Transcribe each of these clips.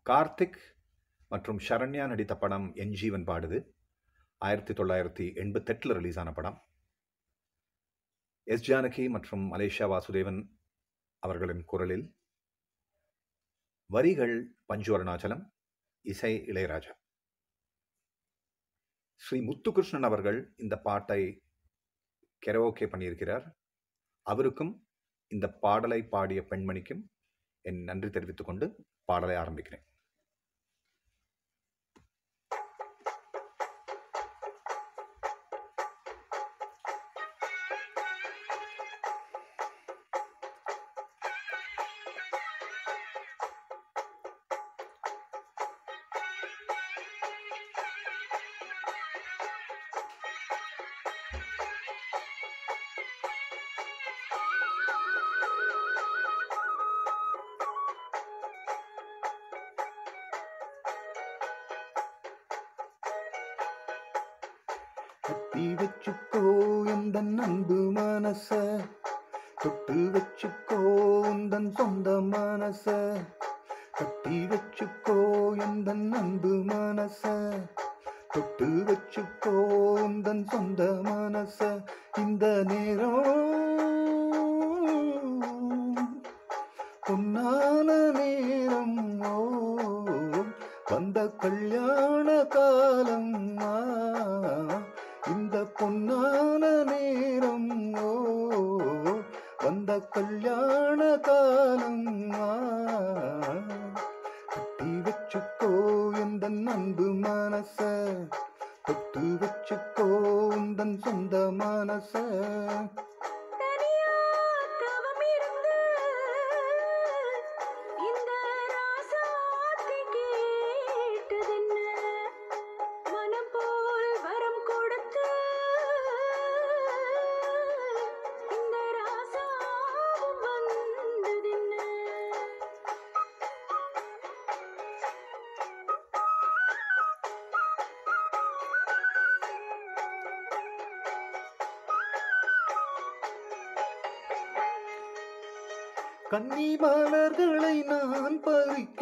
கார்த்திக் மற்றும் ஷரண்யா நடித்த படம் என் ஜீவன் பாடுது ஆயிரத்தி தொள்ளாயிரத்தி எண்பத்தெட்டில் ரிலீஸ் ஆன படம் எஸ் ஜானகி மற்றும் மலேசியா வாசுதேவன் அவர்களின் குரலில் வரிகள் பஞ்சு அருணாச்சலம் இசை இளையராஜா ஸ்ரீ முத்துகிருஷ்ணன் அவர்கள் இந்த பாட்டை கெரோகே பண்ணியிருக்கிறார் அவருக்கும் இந்த பாடலை பாடிய பெண்மணிக்கும் என் நன்றி தெரிவித்துக் கொண்டு பாடலை ஆரம்பிக்கிறேன் கட்டி வச்சுக்கோ எந்த அன்பு மனச தொட்டு வச்சுக்கோ உந்தன் சொந்த மனச கட்டி வச்சுக்கோ எந்த அன்பு மனச தொட்டு வச்சுக்கோ உந்தன் சொந்த மனச இந்த நேரம் பொன்னான நேரம் ஓ வந்த கல்யாண காலம் ஆ, இந்த பொன்னான நேரம் ஓ வந்த கல்யாண காலம் ஆ, கட்டி வச்சுக்கோ எந்த அன்பு மனச தொட்டு வச்சுக்கோ உந்தன் சொந்த மனச தனியா தவம் இருந்து இந்த ராசாத்தி கேட்டதென்ன மனம் போல் வரம் கொடுத்து இந்த ராசாவும் வந்ததென்ன கன்னி மலர்களை நான் பறிக்க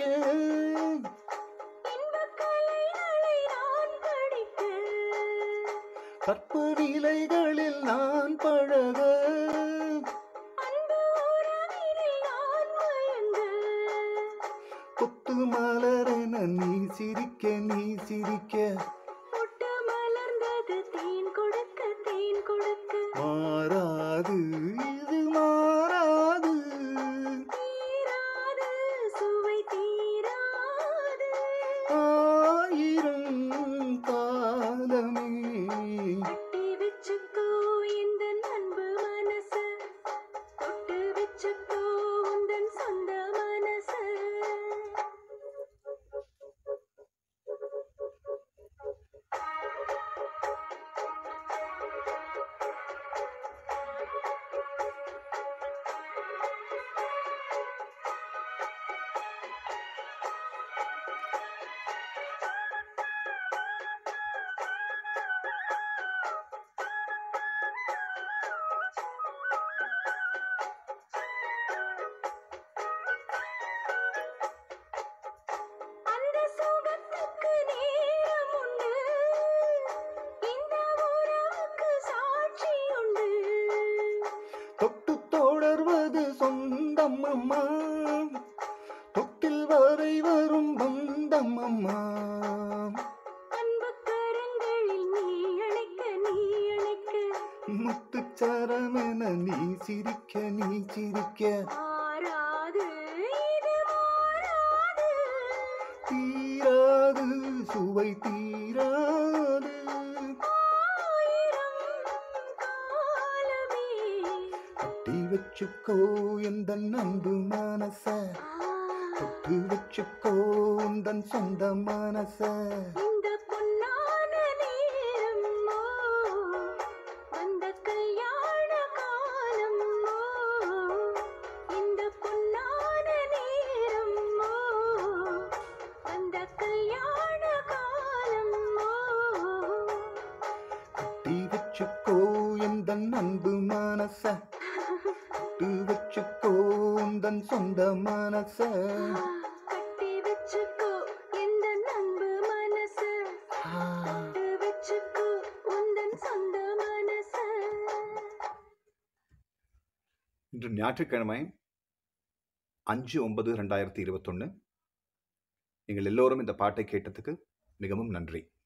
இன்பக் கலைகளை நான் படிக்க கற்பு நிலைகளில் நான் பழக அன்பு உறவினில் நான் மயங்க கொத்து மலரென நீ சிரிக்க நீ சிரிக்க முட்டு மலர்ந்தது தேன் கொடுக்க தேன் கொடுக்க மாறாது இது மாறாது தீராது சுவை தீராது ஆயிரம் காலமே கட்டி வச்சுக்கோ இந்த அன்பு மனச தொட்டு வச்சுக்கோ உந்தன் சொந்த மனச அந்த சுகத்துக்கு நேரம் உண்டு இந்த உறவுக்கு சாட்சி உண்டு தொட்டு தொடர்வது சொந்தம் அம்மா தொட்டில் வரை வரும் பந்தம் அம்மா அன்பு கரங்களில் நீ அணைக்க நீ அணைக்க முத்துச்சரமென நீ சிரிக்க நீ சிரிக்க மாறாது இது மாறாது தீராது சுவை தீராது ஆயிரம் காலமே கட்டி வச்சுக்கோ எந்த அன்பு மனச தொட்டு வச்சுக்கோ உந்தன் சொந்த மனச இந்த பொன்னான நேரம் ஓ, வந்த கல்யாண காலம் ஓ, இந்த பொன்னான நேரம் ஓ, வந்த கல்யாண காலம் ஓ. கட்டி வச்சுக்கோ எந்த அன்பு மனச தொட்டு வச்சுக்கோ உந்தன் சொந்த மனச கட்டி வச்சுக்கோ இன்று ஞாயிற்றுக்கிழமை அஞ்சு ஒன்பது ரெண்டாயிரத்தி இருபத்தொன்று நீங்கள் எல்லோரும் இந்த பாட்டை கேட்டதுக்கு மிகவும் நன்றி